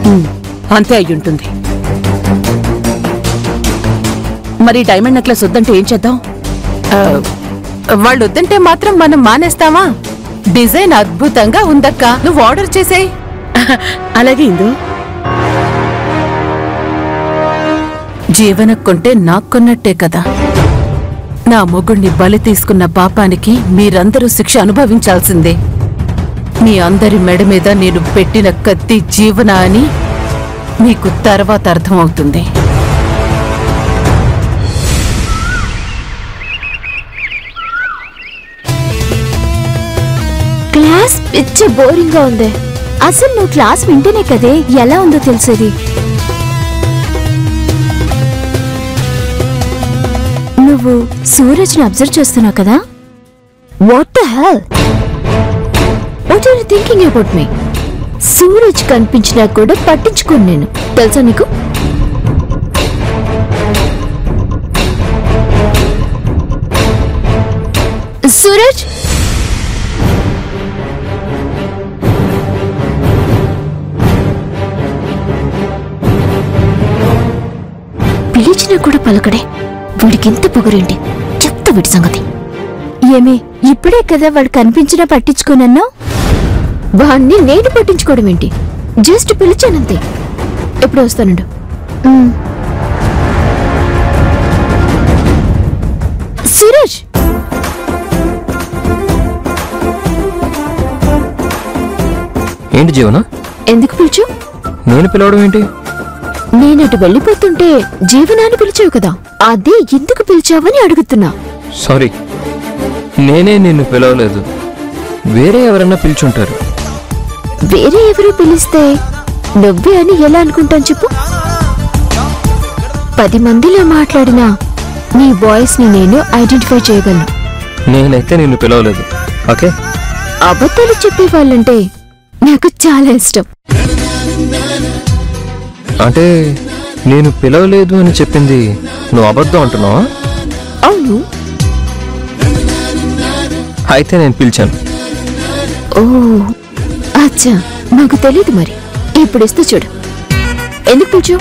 ఉమ్, అంతే అయ్యుంటుంది మరి diamond necklace వద్దంటే ఏం చేద్దాం ఆ, వాళ్ళు వద్దంటే మాత్రం మనం మానేస్తామా డిజైన్ అద్భుతంగా ఉందక్క నువ్వు ఆర్డర్ చేసేయ్ అలాగే ఇందు జీవన కొంటే నాకు కొన్నట్టే కదా నా మొగుణ్ణి బలి తీసుకున్న పాపానికి మీరందరూ శిక్ష అనుభవించాల్సిందే మీ అందరి మెడ మీద నేను పెట్టిన కత్తి జీవన అని మీకు తర్వాత అర్థమవుతుంది క్లాస్ పిచ్చ బోరింగ్ గా ఉంది అసలు నువ్వు క్లాస్ వింటేనే కదే ఎలా ఉందో తెలిసేది నువ్వు సూరజ్ ని అబ్జర్వ్ చేస్తున్నావు కదా what the hell what are thinking about me Suraj కనిపించినా కూడా పట్టించుకోను నేను తెలుసా నీకు సూరజ్ పిలిచినా కూడా పలకడే వీడికింత పొగరేంటి చెత్త వీడి సంగతి ఏమి ఇప్పుడే కదా వాడు కనిపించినా పట్టించుకోనన్నా వాణ్ణి నేను పట్టించుకోవడం ఏంటి జస్ట్ పిలిచానంతే ఎప్పుడు వస్తానుండు మ్. సురేష్ ఏంటి జీవన ఎందుకు పిలిచు నేను పిలవడం ఏంటి నేనటు వెళ్ళిపోతుంటే జీవనాన్ని పిలిచావు కదా అదే ఎందుకు పిలిచావని అడుగుతున్నా సారీ నేనే నిన్ను పిలవలేదు వేరే ఎవరన్నా పిలిచుంటారు వేరే ఎవరు పిలిస్తే నువ్వే అని ఎలా అనుకుంటాను చెప్పు పది మందిలో మాట్లాడినా నీ వాయిస్ ని నేను ఐడెంటిఫై చేయగలను నేనైతే నిన్ను పిలవలేదు ఓకే అబద్ధాలు చెప్పే వాళ్ళంటే నాకు చాలా ఇష్టం అంటే నేను పిలవలేదు అని చెప్పింది నువ్వు అబద్ధం అంటున్నావా అవును అయితే నేను పిలిచాను ఓ అచ్చా నాకు తెలియదు మరి ఇప్పుడు ఇస్తే చూడు ఎందుకు పిలిచావు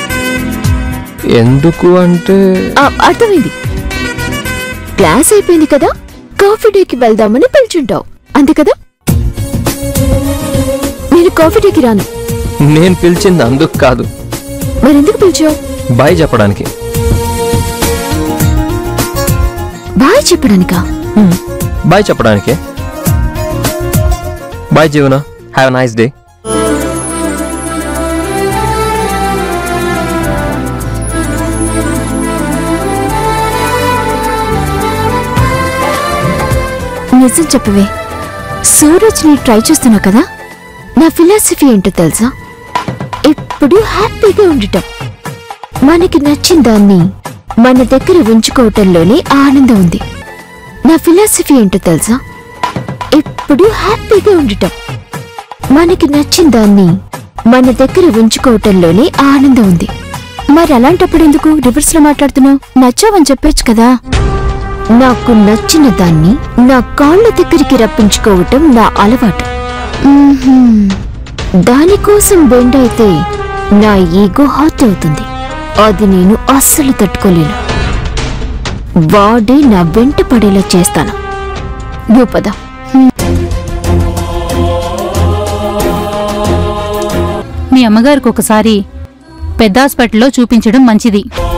ఎందుకు అంటే ఆ, అర్థమైంది క్లాస్ అయిపోయింది కదా కాఫీ డేకి వెళ్దామని పిలిచుంటావు అంతే కదా నేను కాఫీ డేకి రాను నేను పిలిచింది అందుకు కాదు మరెందుకు పిలిచావు బాయ్ చెప్పడానికి బాయ్ చెప్పడానికా బాయ్ చెప్పడానికే bye Jeevana have nice day నిజం చెప్పవే సూరజ్ ని ట్రై చేస్తున్నా కదా నా ఫిలాసఫీ ఏంటో తెలుసా ఎప్పుడు హ్యాపీగా ఉండటం మనకి నచ్చిన దాన్ని మన దగ్గర ఉంచుకోవటంలోనే ఆనందం ఉంది నా ఫిలాసఫీ ఏంటో తెలుసా ఎప్పుడు హ్యాపీగా ఉండటం మనకి నచ్చిన దాన్ని మన దగ్గర ఉంచుకోవటంలోనే ఆనందం ఉంది మరి అలాంటప్పుడు ఎందుకు రివర్స్ లో మాట్లాడుతున్నావు నచ్చావని చెప్పొచ్చు కదా నాకు నచ్చిన దాన్ని నా కాళ్ళ దగ్గరికి రప్పించుకోవటం నా అలవాటు మ్మ్హ్మ్. దానికోసం బెండ్ అయితే నా ఈగో హాట్ అవుతుంది అది నేను అస్సలు తట్టుకోలేను వాడే నా వెంట పడేలా చేస్తాను నువ్వు పద మీ అమ్మగారికి ఒకసారి పెద్ద హాస్పిటల్లో చూపించడం మంచిది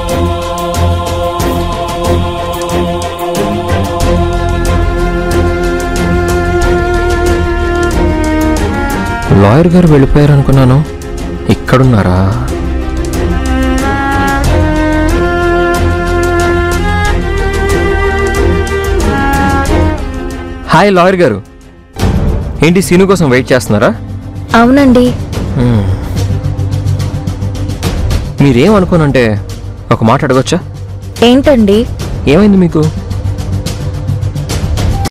లాయర్ గారు వెళ్ళిపోయారు అనుకున్నాను ఇక్కడున్నారా హాయ్ లాయర్ గారు ఏంటి సీను కోసం వెయిట్ చేస్తున్నారా అవునండి మ్మ్. మీరేం అనుకోనంటే ఒక మాట అడగొచ్చా ఏంటండి ఏమైంది మీకు